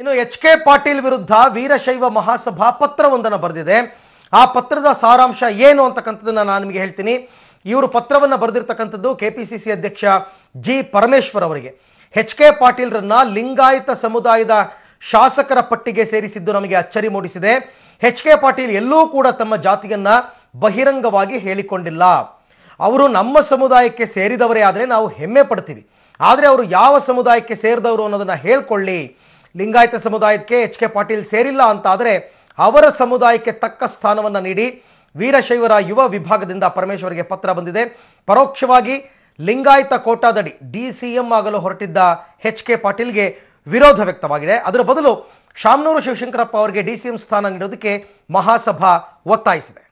ಇನ್ನು H K Patil ವಿರುದ್ಧ ವೀರಶೈವ ಮಹಾಸಭಾ ಪತ್ರವೊಂದನ್ನು ಬರೆದಿದೆ ಆ ಪತ್ರದ ಸಾರಾಂಶ ಏನು ಅಂತಕ್ಕಂಥದ್ದನ್ನು ನಾನು ನಿಮಗೆ ಹೇಳ್ತೀನಿ ಇವರು ಪತ್ರವನ್ನು ಬರೆದಿರ್ತಕ್ಕಂಥದ್ದು ಕೆ ಪಿ ಸಿ ಸಿ ಅಧ್ಯಕ್ಷ ಜಿ ಪರಮೇಶ್ವರ್ ಅವರಿಗೆ ಎಚ್ ಕೆ ಪಾಟೀಲ್ರನ್ನ ಲಿಂಗಾಯತ ಸಮುದಾಯದ ಶಾಸಕರ ಪಟ್ಟಿಗೆ ಸೇರಿಸಿದ್ದು ನಮಗೆ ಅಚ್ಚರಿ ಮೂಡಿಸಿದೆ ಎಚ್ ಕೆ ಪಾಟೀಲ್ ಎಲ್ಲೂ ಕೂಡ ತಮ್ಮ ಜಾತಿಯನ್ನ ಬಹಿರಂಗವಾಗಿ ಹೇಳಿಕೊಂಡಿಲ್ಲ ಅವರು ನಮ್ಮ ಸಮುದಾಯಕ್ಕೆ ಸೇರಿದವರೇ ಆದರೆ ನಾವು ಹೆಮ್ಮೆ ಪಡ್ತೀವಿ ಆದರೆ ಅವರು ಯಾವ ಸಮುದಾಯಕ್ಕೆ ಸೇರಿದವರು ಅನ್ನೋದನ್ನ ಹೇಳ್ಕೊಳ್ಳಿ ಲಿಂಗಾಯತ ಸಮುದಾಯಕ್ಕೆ ಎಚ್ ಕೆ ಪಾಟೀಲ್ ಸೇರಿಲ್ಲ ಅಂತ ಆದರೆ ಅವರ ಸಮುದಾಯಕ್ಕೆ ತಕ್ಕ ಸ್ಥಾನವನ್ನು ನೀಡಿ ವೀರಶೈವರ ಯುವ ವಿಭಾಗದಿಂದ ಪರಮೇಶ್ವರ್ಗೆ ಪತ್ರ ಬಂದಿದೆ ಪರೋಕ್ಷವಾಗಿ ಲಿಂಗಾಯತ ಕೋಟಾದಡಿ ಡಿ ಸಿ ಎಂ ಆಗಲು ಹೊರಟಿದ್ದ ಎಚ್ ಕೆ ಪಾಟೀಲ್ಗೆ ವಿರೋಧ ವ್ಯಕ್ತವಾಗಿದೆ ಅದರ ಬದಲು ಶಾಮನೂರು ಶಿವಶಂಕರಪ್ಪ ಅವರಿಗೆ ಡಿ ಸಿ ಎಂ ಸ್ಥಾನ ನೀಡೋದಕ್ಕೆ ಮಹಾಸಭಾ ಒತ್ತಾಯಿಸಿದೆ